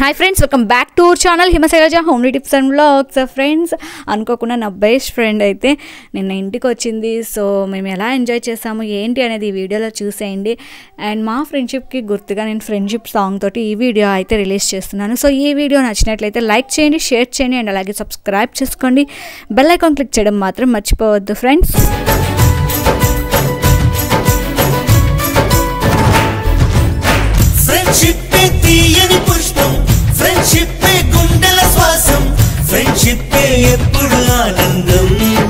Hi friends welcome back to our channel Himashailaja homely tips and blogs friends అనుకోకుండా నా best friend అయితే నిన్న ఇంటికి వచ్చింది సో మేము ఎలా ఎంజాయ్ చేసాము ఏంటి అనేది ఈ వీడియోలో చూసేయండి అండ్ మా ఫ్రెండ్షిప్కి గుర్తుగా నేను ఫ్రెండ్షిప్ సాంగ్ తోటి ఈ వీడియో అయితే రిలీజ్ చేస్తున్నాను సో ఈ వీడియో నచ్చినట్లయితే లైక్ చేయండి షేర్ చేయండి అండ్ అలాగే సబ్స్క్రైబ్ చేసుకోండి బెల్ ఐకాన్ క్లిక్ చేయడం మాత్రం మర్చిపోవద్దు ఫ్రెండ్స్ ఫ్రెండ్షిప్ తీయని పుష్పం ఫ్రెండ్షిప్ గుండెల శ్వాసం ఫ్రెండ్షిప్ ఎప్పుడు ఆనందం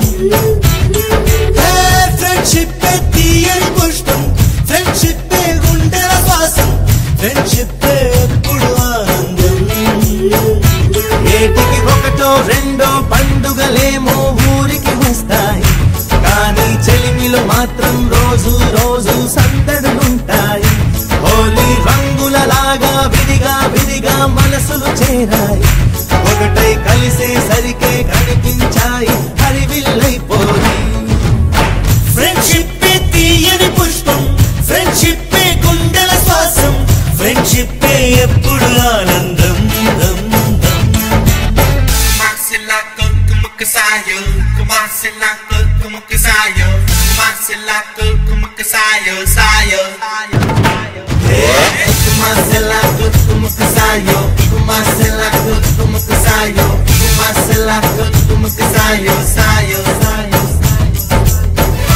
ఫ్రెండ్షిప్ తీయని పుష్పం ఫ్రెండ్షిప్ గుండెల శ్వాసం ఫ్రెండ్షిప్ ఎప్పుడు ఆనందం ఏటికి ఒకటో రెండో పండుగలేమో ఊరికి వస్తాయి కానీ చెలిమిలో మాత్రం రోజు రోజు సందడులుంటాయి హోలీ రంగులలాగా విడిగా విడిగా మనసులు చేరాయి ఒకటై కలిసేసరికే కనిపించాయి హరివిల్లైపోయి ఫ్రెండ్షిప్ తీయని పుష్పం ఫ్రెండ్షిప్ గుండెల శ్వాసం ఫ్రెండ్షిప్ ఎప్పుడు ఆనందం దం, దం. Kumasila kumakasayo, kumasila kumakasayo, kumasila kumakasayo, sayo. Kumasela kutumukasayo, kumasela kutumukasayo, kumasela kutumukasayo, sayo, sayo, sayo.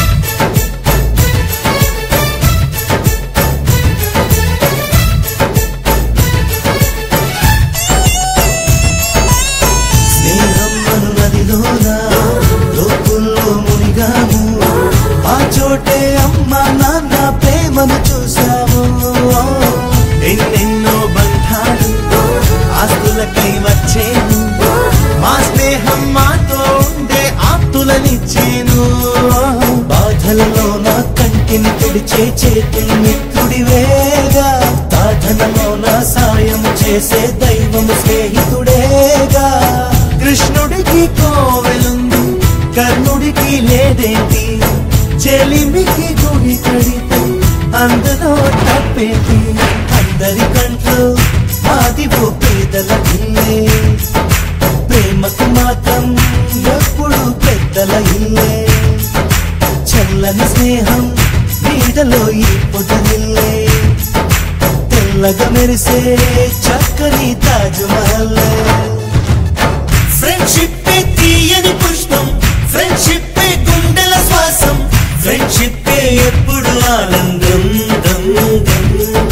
స్నేహం అను నదిలోన లోకుల్లో మునిగాము ఆ చోటే అమ్మ నాన్న ప్రేమను చూసాము ఎన్నెన్నో బంధాలు ఆస్తులకై వచ్చేను మా స్నేహం మాతో ఉండే ఆప్తులనిచ్చేను బాధలలో నా కంటిని తుడిచే చేతులు మిత్రుడివేగా సాధనలో నా సాయం చేసే దైవము స్నేహితుడేగా కృష్ణుడికి కోవెలుంది కర్ణుడికి లేదేంటి చెలిమికి గుడి కడితే అందులో తప్పేది అందరి కంట్లో మాది ఓ పేదల ఇల్లే ప్రేమకు మాత్రం ఎప్పుడు పెద్దల ఇల్లే చల్లని స్నేహం నీడలో ఈ పొదనిల్లే తెల్లగా మెరిసే చక్కని తాజ్ మహల్ ఫ్రెండ్షిప్ తీయని పుష్పం ఫ్రెండ్షిప్ గుండెల శ్వాసం ఫ్రెండ్షిప్ ఎప్పుడు ఆనందం దం, దం.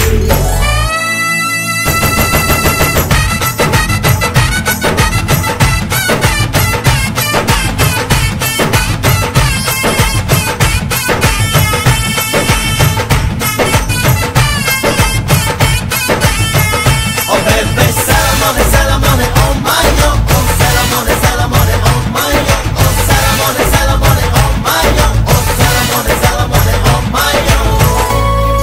Oh baby, Salamone, Salamone, oh my yo. Oh Salamone, Salamone, oh my yo. Oh Salamone, Salamone, oh my yo. Oh Salamone, Salamone, oh my yo.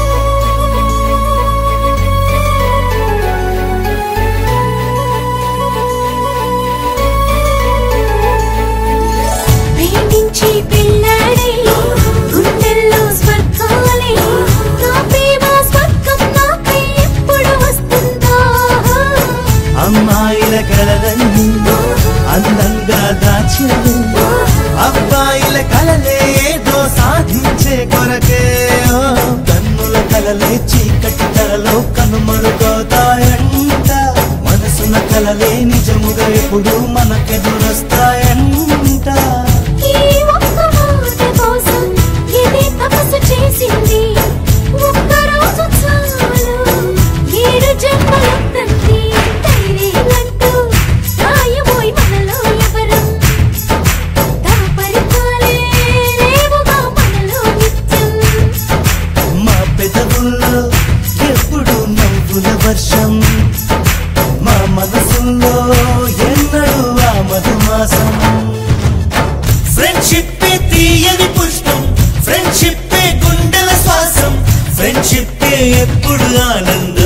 ప్రేమించి పెళ్ళాడే గుండెల్లో స్వర్గాలే నా ప్రేమ స్వర్గం నాపై ఎప్పుడు వస్తుందో అమ్మాయిల కలలన్నీ అందంగా దాచారు అబ్బాయిల కలలే ఏదో సాధించే కొరకే ఓ, కన్నుల కలలే చీకటి కలలో కనుమరుగవుతాయంట మనసున కలలే నిజముగా ఎప్పుడు మనకెదురొస్తాయంట ఈ ఒక్క మాట కోసం ఇది తపస్సు చేసింది ఒక్క రోజు చాలు ఏడు జన్మలెత్తండి ధైర్యమంటూ రాయబోయి మనలో ఎవరం దాపరికాలే లేవుగా మనలో నిత్యం మా పెదవుల్లో ఎప్పుడు నవ్వుల వర్షం మా మనసుల్లో ఎన్నడూ ఆ మధుమాసం ఫ్రెండ్షిప్ తీయని పుష్పం ఫ్రెండ్షిప్ గుండెల శ్వాసం ఫ్రెండ్షిప్ ఎప్పుడు ఆనందం